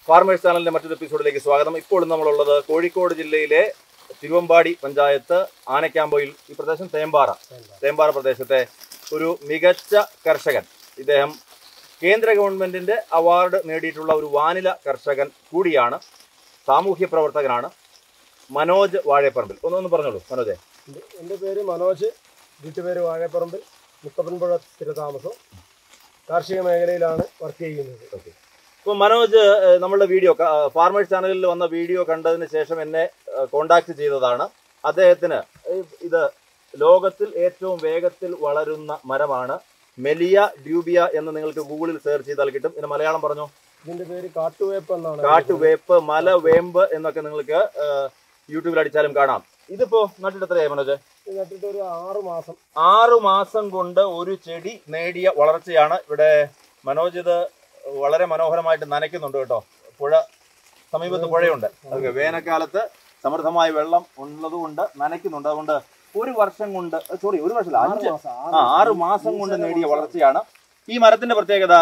Farmers ചാനലിന്റെ മറ്റൊരു എപ്പിസോഡിലേക്ക് സ്വാഗതം ഇപ്പോൾ നമ്മളുള്ളത് കോഴിക്കോട് ജില്ലയിലെ തിരുവമ്പാടി പഞ്ചായത്ത് ആനക്കാമ്പോയിൽ ഈ പ്രദേശം തേമ്പാറ തേമ്പാറ പ്രദേശത്തെ ഒരു മികച്ച കർഷകൻ ഇദ്ദേഹം കേന്ദ്ര ഗവൺമെന്റിന്റെ അവാർഡ് നേടിയിട്ടുള്ള ഒരു വാനില കർഷകൻ കൂടിയാണ് സാമൂഹ്യ പ്രവർത്തകനാണ് മനോജ് വാഴപ്പറമ്പിൽ ഒന്നൊന്ന് പറഞ്ഞോളൂ മനോജെ എൻ്റെ- എൻ്റെ പേര് മനോജ് വീട്ടുപേര് വാഴപ്പറമ്പിൽ മുത്തപ്പൻപുഴ സ്ഥിരതാമസം കാർഷിക മേഖലയിലാണ് വർക്ക് ചെയ്യുന്നത് ഇപ്പൊ മനോജ് ഏഹ്, നമ്മളുടെ വീഡിയോ ഫാർമേഴ്സ് ചാനലിൽ വന്ന വീഡിയോ കണ്ടതിന് ശേഷം എന്നെ കോണ്ടാക്ട് ചെയ്തതാണ് അദ്ദേഹത്തിന് ഈ- ഇത് ലോകത്തിൽ ഏറ്റവും വേഗത്തിൽ വളരുന്ന മരമാണ് മെലിയ ഡ്യൂബിയ എന്ന് നിങ്ങൾക്ക് ഗൂഗിളിൽ സെർച്ച് ചെയ്താൽ കിട്ടും ഇതിന് മലയാളം പറഞ്ഞു ഇതിന്റെ പേര് കാട്ടുവേപ്പ് എന്നാണ് കാട്ടുവേപ്പ് മലവേമ്പ് എന്നൊക്കെ നിങ്ങൾക്ക് ഏഹ്, യൂട്യൂബിൽ അടിച്ചാലും കാണാം ഇതിപ്പോ നട്ടിട്ട് എത്രയായി മനോജ് ഇത് നട്ടിട്ട് ഒരു ആറ് മാസം ആറു മാസം കൊണ്ട് ഒരു ചെടി നേടിയ വളർച്ചയാണ് ഇവിടെ മനോജ് ഇത് വളരെ മനോഹരമായിട്ട് നനയ്ക്കുന്നുണ്ട് കേട്ടോ പുഴ സമീപത്ത് പുഴയുണ്ട് അതൊക്കെ വേനൽക്കാലത്ത് സമൃദ്ധമായ വെള്ളം ഉള്ളതുകൊണ്ട് നനയ്ക്കുന്നുണ്ട് അതുകൊണ്ട് ഒരു വർഷം കൊണ്ട് സോറി ഒരു വർഷം ആറ് അഞ്ച് മാസം ആ ആറ് മാസം കൊണ്ട് നേടിയ വളർച്ചയാണ് ഈ മരത്തിന്റെ പ്രത്യേകത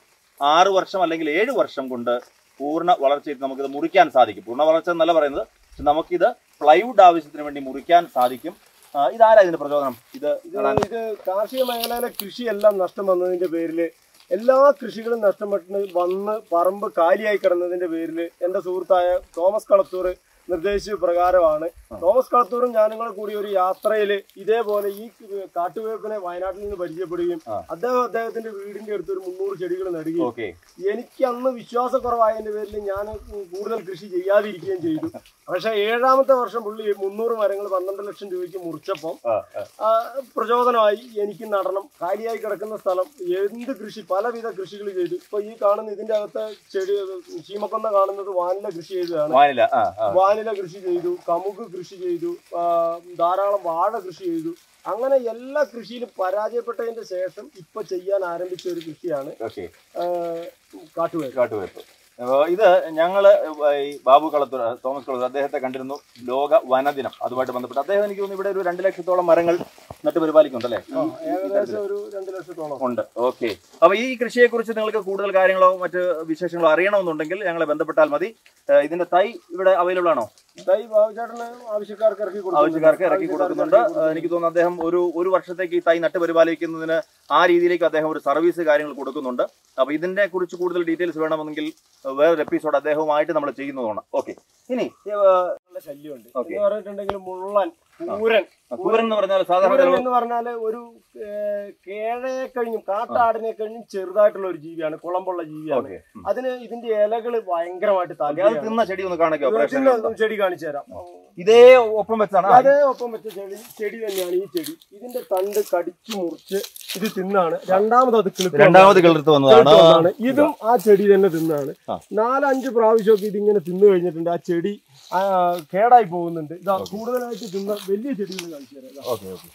ആറ് വർഷം അല്ലെങ്കിൽ ഏഴ് വർഷം കൊണ്ട് പൂർണ്ണ വളർച്ചയിൽ നമുക്കിത് മുറിക്കാൻ സാധിക്കും പൂർണ്ണ വളർച്ച എന്നല്ല പറയുന്നത് പക്ഷെ നമുക്കിത് പ്ലൈവുഡ് ആവശ്യത്തിന് വേണ്ടി മുറിക്കാൻ സാധിക്കും ആ, ഇതാരാ ഇതിന്റെ പ്രചോദനം ഇത് ഇത് നടാൻ? ഇത് കാർഷിക മേഖലയിലെ കൃഷിയെല്ലാം നഷ്ടം വന്നതിന്റെ പേരില് എല്ലാ കൃഷികളും നഷ്ടപ്പെട്ട് വന്ന് പറമ്പ് കാലിയായി കിടന്നതിന്റെ പേരിൽ എൻ്റെ സുഹൃത്തായ തോമസ് കളത്തൂർ നിർദ്ദേശിച്ച പ്രകാരമാണ് തോമസ് കളത്തൂറും ഞാനും കൂടെ കൂടി ഒരു യാത്രയിൽ ഇതേപോലെ ഈ കാട്ടുവേപ്പിനെ വയനാട്ടിൽ നിന്ന് പരിചയപ്പെടുകയും ആ. അദ്ദേഹം അദ്ദേഹത്തിന്റെ വീടിന്റെ അടുത്ത് ഒരു മുന്നൂറ് ചെടികൾ നടുകയും ഓക്കെ എനിക്ക് അന്ന് വിശ്വാസക്കുറവായതിന്റെ പേരിൽ ഞാൻ കൂടുതൽ കൃഷി ചെയ്യാതിരിക്കുകയും ചെയ്തു പക്ഷെ ഏഴാമത്തെ വർഷം പുള്ളി മുന്നൂറ് മരങ്ങൾ പന്ത്രണ്ട് ലക്ഷം രൂപയ്ക്ക് മുറിച്ചപ്പം ആ, ആ. ആ, പ്രചോദനമായി എനിക്ക് നടണം കാലിയായി കിടക്കുന്ന സ്ഥലം എന്ത് കൃഷി പലവിധ കൃഷികൾ ചെയ്തു ഇപ്പൊ ഈ കാണുന്ന ഇതിന്റെ അകത്ത് ചെടി ചീമക്കൊന്ന കാണുന്നത് വാനില കൃഷി ചെയ്തതാണ് വാനില ആ ആ വാനില കൃഷി ചെയ്തു കമുക് കൃഷി ചെയ്തു ആ, ധാരാളം വാഴ കൃഷി ചെയ്തു അങ്ങനെ എല്ലാ കൃഷിയിലും പരാജയപ്പെട്ടതിന്റെ ശേഷം ഇപ്പൊ ചെയ്യാൻ ആരംഭിച്ച ഒരു കൃഷിയാണ് ഓക്കെ ആ, കാട്ടുവേല കാട്ടുവേപ്പ് അപ്പോ ഇത് ഞങ്ങള് ഈ ബാബു കളത്തൂർ തോമസ് കളത്തൂർ അദ്ദേഹത്തെ കണ്ടിരുന്നു ലോക വനദിനം അതുമായിട്ട് ബന്ധപ്പെട്ട് അദ്ദേഹം എനിക്ക് തോന്നുന്നു ഇവിടെ ഒരു രണ്ട് ലക്ഷത്തോളം മരങ്ങൾ നട്ട് പരിപാലിക്കുന്നുണ്ടല്ലേ ഏകദേശം ഒരു രണ്ട് ലക്ഷത്തോളം ഉണ്ട് ഓക്കെ അപ്പൊ ഈ കൃഷിയെ കുറിച്ച് നിങ്ങൾക്ക് കൂടുതൽ കാര്യങ്ങളോ മറ്റ് വിശേഷങ്ങളോ അറിയണമെന്നുണ്ടെങ്കിൽ ഞങ്ങളെ ബന്ധപ്പെട്ടാൽ മതി ഏഹ് ഇതിന്റെ തൈ ഇവിടെ അവൈലബിൾ ആണോ തൈ ബാബുചേട്ടന് ആവശ്യക്കാർക്ക് ഇറക്കി കൊടുക്കും ആവശ്യക്കാർക്ക് ഇറക്കി കൊടുക്കുന്നുണ്ട് ഏഹ് എനിക്ക് തോന്നുന്നു അദ്ദേഹം ഒരു ഒരു വർഷത്തേക്ക് ഈ തൈ നട്ട് പരിപാലിക്കുന്നതിന് ആ രീതിയിലേക്ക് അദ്ദേഹം ഒരു സർവീസ് കാര്യങ്ങൾ കൊടുക്കുന്നുണ്ട് അപ്പൊ ഇതിനെ കുറിച്ച് കൂടുതൽ ഡീറ്റെയിൽസ് വേണമെങ്കിൽ ഏഹ് വേറൊരു എപ്പിസോഡ് അദ്ദേഹവുമായിട്ട് നമ്മൾ ചെയ്യുന്നതാണ് ഓക്കെ ഇനി ഏഹ് ശല്യമുണ്ട് Okay. എന്ന് പറഞ്ഞിട്ടുണ്ടെങ്കിൽ മുള്ളൻ കൂരൻ കൂരൻ എന്ന് പറഞ്ഞാൽ സാധാരണ കൂരൻ ചിലവ് എന്ന് പറഞ്ഞാല് ഒരു ഏഹ്, കേഴയെ കഴിഞ്ഞും കാട്ടാടിനെ കഴിഞ്ഞും ചെറുതായിട്ടുള്ള ഒരു ജീവിയാണ് കുളമ്പുള്ള ജീവിയാണ് ഓക്കെ അതിന് ഇതിന്റെ ഇലകള് ഭയങ്കരമായിട്ട് അത് താല്പര്യം തിന്ന ചെടി ഒന്ന് കാണിക്കോ പ്രേക്ഷകർക്ക് ചെടി കാണിച്ചു തരാം ഇതേ ഒപ്പം വെച്ചാണ് ആ, അതേ ഒപ്പം വെച്ച ചെടി ചെടി തന്നെയാണ് ഈ ചെടി ഇതിന്റെ തണ്ട് കടിച്ചു മുറിച്ച് ഇത് തിന്നാണ് രണ്ടാമത് അത് കിളുത്ത് രണ്ടാമത് കിളിർത്ത് വന്നതാണ് കിളുത്ത് വന്നതാണ്. ഇതും ആ ചെടി തന്നെ തിന്നാണ് ആ. നാലഞ്ച് പ്രാവശ്യമൊക്കെ ഇതിങ്ങനെ തിന്നു കഴിഞ്ഞിട്ടുണ്ട് ആ ചെടി ആ, കേടായി പോകുന്നുണ്ട് ഇതാ കൂടുതലായിട്ട് തിന്ന വലിയ ചെടികൾ കാണിച്ചു തരാം ഇതാ. ഓക്കെ ഓക്കെ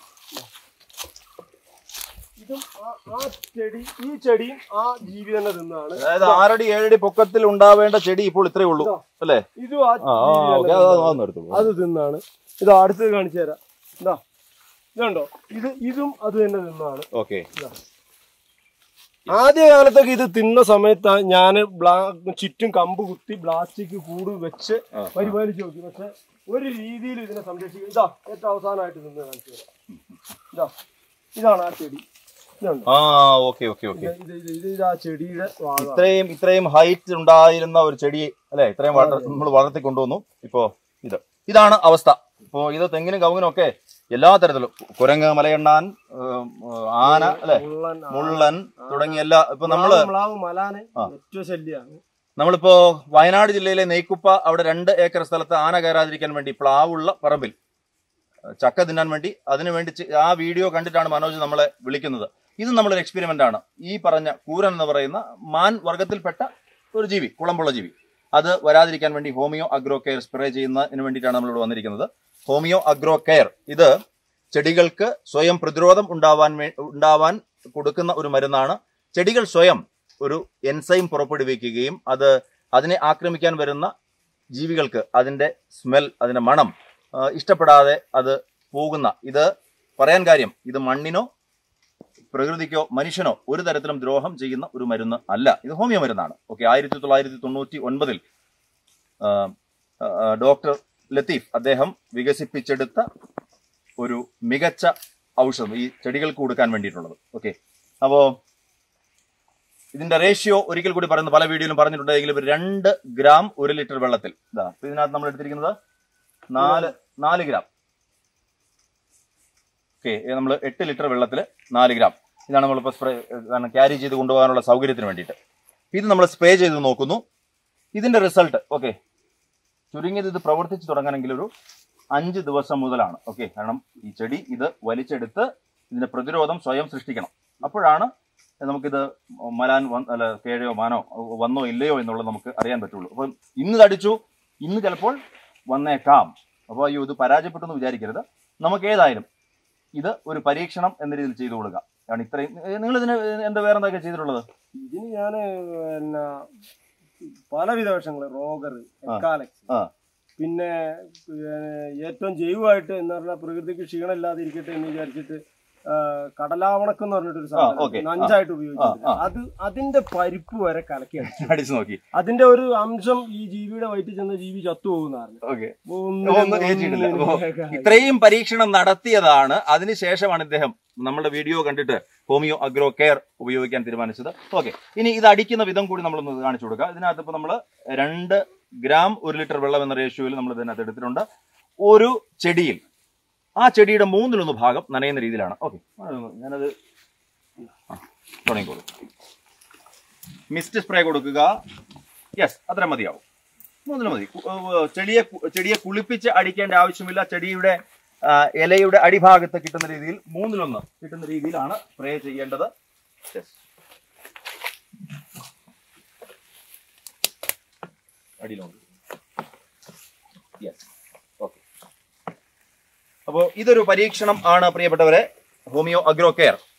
ഇതും ആ- ആ ചെടി ഈ ചെടിയും ആ ജീവി തന്നെ തിന്നാണ് അതായത് ആറടി ഏഴടി പൊക്കത്തിൽ ഉണ്ടാവേണ്ട ചെടി ഇപ്പോൾ ഇത്രേ ഉള്ളൂ അല്ലേ ഇതും ആ ആ ആ, ജീവി ഓക്കെ തന്നെ അത് തിന്നാണ്. അതൊന്നും എടുത്തോളൂ അത് തിന്നാണ് ഇതാ അടുത്തത് കാണിച്ചു തരാം ഇതാ ഇതുണ്ടോ ഇത് ഇതും അത് തന്നെ തിന്നാണ് ഓക്കെ ആദ്യ കാലത്തൊക്കെ ഇത് തിന്ന സമയത്ത് ഞാൻ ചുറ്റും കമ്പ് കുത്തി പ്ലാസ്റ്റിക് കൂട് വെച്ച് ആ, പരിപാലിച്ച് നോക്കി പക്ഷെ ഒരു രീതിയിൽ ഇതിനെ സംരക്ഷിക്കും ഇതാ ഏറ്റവും അവസാനമായിട്ട് നിന്ന് കാണിച്ചു തരാം ഇതാ ഇതാണ് ആ ചെടി ഇതുണ്ട് ആ ഓക്കെ ഓക്കെ ഓക്കെ ഇത് ഇത് ഇത് ഇത് ആ ചെടിയുടെ ഭാഗമാണ് ഇത്രയും ഇത്രയും ഹൈറ്റ് ഉണ്ടായിരുന്ന ഒരു ചെടി അല്ലെ ഇത്രയും നമ്മൾ വളർത്തി കൊണ്ടുവന്നു ഇപ്പോ ഇത് ഇതാണ് അവസ്ഥ ഇപ്പോ ഇത് തെങ്ങിനും കവുങ്ങിനും ഒക്കെ എല്ലാ തരത്തിലും കുരങ്ങ് മലയെണ്ണാൻ ഏം, ആന അല്ലെ മുള്ളൻ മുള്ളൻ തുടങ്ങിയ എല്ലാ ഇപ്പൊ നമ്മള് മ്ലാവ് മലാന് ആ. ഏറ്റവും ശല്യമാണ് നമ്മളിപ്പോ വയനാട് ജില്ലയിലെ നെയ്ക്കുപ്പ അവിടെ രണ്ട് ഏക്കർ സ്ഥലത്ത് ആന കയറാതിരിക്കാൻ വേണ്ടി പ്ലാവുള്ള പറമ്പിൽ ഏഹ്, ചക്ക തിന്നാൻ വേണ്ടി അതിനു വേണ്ടി ചെ- ആ വീഡിയോ കണ്ടിട്ടാണ് മനോജ് നമ്മളെ വിളിക്കുന്നത് ഇത് നമ്മളൊരു എക്സ്പെരിമെന്റ് ആണ് ഈ പറഞ്ഞ കൂരൻ എന്ന് പറയുന്ന മാൻ വർഗത്തിൽപ്പെട്ട ഒരു ജീവി കുളമ്പുള്ള ജീവി അത് വരാതിരിക്കാൻ വേണ്ടി ഹോമിയോ അഗ്രോ കെയർ സ്പ്രേ ചെയ്യുന്നതിന് വേണ്ടിയിട്ടാണ് നമ്മളിവിടെ വന്നിരിക്കുന്നത് ഹോമിയോ അഗ്രോ കെയർ ഇത് ചെടികൾക്ക് സ്വയം പ്രതിരോധം ഉണ്ടാവാൻ വേ ഉണ്ടാവാൻ കൊടുക്കുന്ന ഒരു മരുന്നാണ് ചെടികൾ സ്വയം ഒരു എൻസൈം പുറപ്പെടുവിക്കുകയും അത് അതിനെ ആക്രമിക്കാൻ വരുന്ന ജീവികൾക്ക് അതിന്റെ സ്മെൽ അതിന്റെ മണം ആ, ഇഷ്ടപ്പെടാതെ അത് പോകുന്ന ഇത് പറയാൻ കാര്യം ഇത് മണ്ണിനോ പ്രകൃതിക്കോ മനുഷ്യനോ ഒരു തരത്തിലും ദ്രോഹം ചെയ്യുന്ന ഒരു മരുന്ന് അല്ല ഇത് ഹോമിയോ മരുന്നാണ് ഓക്കെ ആയിരത്തി തൊള്ളായിരത്തി തൊണ്ണൂറ്റി ഒൻപതിൽ ഡോക്ടർ ലത്തീഫ് അദ്ദേഹം വികസിപ്പിച്ചെടുത്ത ഒരു മികച്ച ഔഷധം ഈ ചെടികൾക്ക് കൊടുക്കാൻ വേണ്ടിയിട്ടുള്ളത് ഓക്കെ അപ്പോൾ ഇതിന്റെ റേഷ്യോ ഒരിക്കൽ കൂടി പറയുന്നത് പല വീഡിയോയിലും പറഞ്ഞിട്ടുണ്ടെങ്കിലും രണ്ട് ഗ്രാം ഒരു ലിറ്റർ വെള്ളത്തിൽ ഇതാ ഇപ്പൊ ഇതിനകത്ത് നമ്മൾ എടുത്തിരിക്കുന്നത് നാല് നാല് ഗ്രാം ഓക്കെ നമ്മൾ എട്ട് ലിറ്റർ വെള്ളത്തിൽ നാല് ഗ്രാം ഇതാണ് നമ്മളിപ്പോൾ സ്പ്രേ കാരണം ക്യാരി ചെയ്ത് കൊണ്ടുപോകാനുള്ള സൗകര്യത്തിന് വേണ്ടിയിട്ട് ഇത് നമ്മൾ സ്പ്രേ ചെയ്ത് നോക്കുന്നു ഇതിന്റെ റിസൾട്ട് ഓക്കെ ചുരുങ്ങിയത് ഇത് പ്രവർത്തിച്ച് തുടങ്ങണമെങ്കിൽ ഒരു അഞ്ച് ദിവസം മുതലാണ് ഓക്കെ കാരണം ഈ ചെടി ഇത് വലിച്ചെടുത്ത് ഇതിന്റെ പ്രതിരോധം സ്വയം സൃഷ്ടിക്കണം അപ്പോഴാണ് നമുക്കിത് മലാൻ വന്ന് അല്ല കേഴയോ മാനോ വന്നോ ഇല്ലയോ എന്നുള്ളത് നമുക്ക് അറിയാൻ പറ്റുള്ളൂ അപ്പം ഇന്ന് ഇത് അടിച്ചു ഇന്ന് ചിലപ്പോൾ വന്നേക്കാം അപ്പോൾ അയ്യോ ഇത് പരാജയപ്പെട്ടു എന്ന് വിചാരിക്കരുത് നമുക്ക് ഏതായാലും ഇത് ഒരു പരീക്ഷണം എന്ന രീതിയിൽ ചെയ്തു കൊടുക്കുക കാരണം ഇത്രയും നിങ്ങൾ ഇതിന് എന്താ വേറെ എന്തൊക്കെ ചെയ്തിട്ടുള്ളത് ഇതിന് ഞാന് പിന്നെ പലവിധ വിഷങ്ങള് റോഗർ എക്കാലക്സ് ആ. പിന്നെ ഏഹ്, ഏറ്റവും ജൈവമായിട്ട് എന്ന് പറഞ്ഞാൽ പ്രകൃതിക്ക് ക്ഷീണം ഇല്ലാതെ ഇരിക്കട്ടെ എന്ന് വിചാരിച്ചിട്ട് ആ, കടലാവണക്കം എന്ന് പറഞ്ഞിട്ടൊരു ആ, സാധനം ഓക്കേ. നഞ്ചായിട്ട് ഉപയോഗിച്ചിട്ട് ആ, ആ. അത് അതിന്റെ പരിപ്പ് വരെ കലക്കിയാണ് അടിച്ചു നോക്കി അതിന്റെ ഒരു അംശം ഈ ജീവിയുടെ വയറ്റിൽ ചെന്ന ജീവി ചത്തുപോകുന്നതാണ് ഓക്കെ ഒന്നിനും ഒന്നും ഏറ്റിട്ടില്ല. ഒന്നിനും അപ്പോ ഇത്രയും പരീക്ഷണം നടത്തിയതാണ് അതിനുശേഷമാണ് ഇദ്ദേഹം നമ്മുടെ വീഡിയോ കണ്ടിട്ട് ഹോമിയോ അഗ്രോ കെയർ ഉപയോഗിക്കാൻ തീരുമാനിച്ചത് ഓക്കെ ഇനി ഇത് അടിക്കുന്ന വിധം കൂടി നമ്മളൊന്ന് കാണിച്ചു കൊടുക്കുക ഇതിനകത്ത് ഇപ്പൊ നമ്മൾ രണ്ട് ഗ്രാം ഒരു ലിറ്റർ വെള്ളം എന്ന റേഷ്യോയിൽ നമ്മൾ ഇതിനകത്ത് എടുത്തിട്ടുണ്ട് ഒരു ചെടിയിൽ ആ ചെടിയുടെ മൂന്നിലൊന്ന് ഭാഗം നനയുന്ന രീതിയിലാണ് ഓക്കെ ഞാനത് ആ, തുടങ്ങിക്കോളൂ മിസ്റ്റ് സ്പ്രേ കൊടുക്കുക യെസ് അത്ര മതിയാവും മൂന്നിന് മതി കു- ഏർ ചെടിയെ കു- ചെടിയെ കുളിപ്പിച്ച് അടിക്കേണ്ട ആവശ്യമില്ല ചെടിയുടെ ആ, ഇലയുടെ അടിഭാഗത്ത് കിട്ടുന്ന രീതിയിൽ മൂന്നിലൊന്ന് കിട്ടുന്ന രീതിയിലാണ് സ്പ്രേ ചെയ്യേണ്ടത് Yes. അടിയിലുണ്ട് യെസ് ഓക്കെ അപ്പോൾ ഇതൊരു പരീക്ഷണം ആണ് പ്രിയപ്പെട്ടവരെ ഹോമിയോ അഗ്രോ കെയർ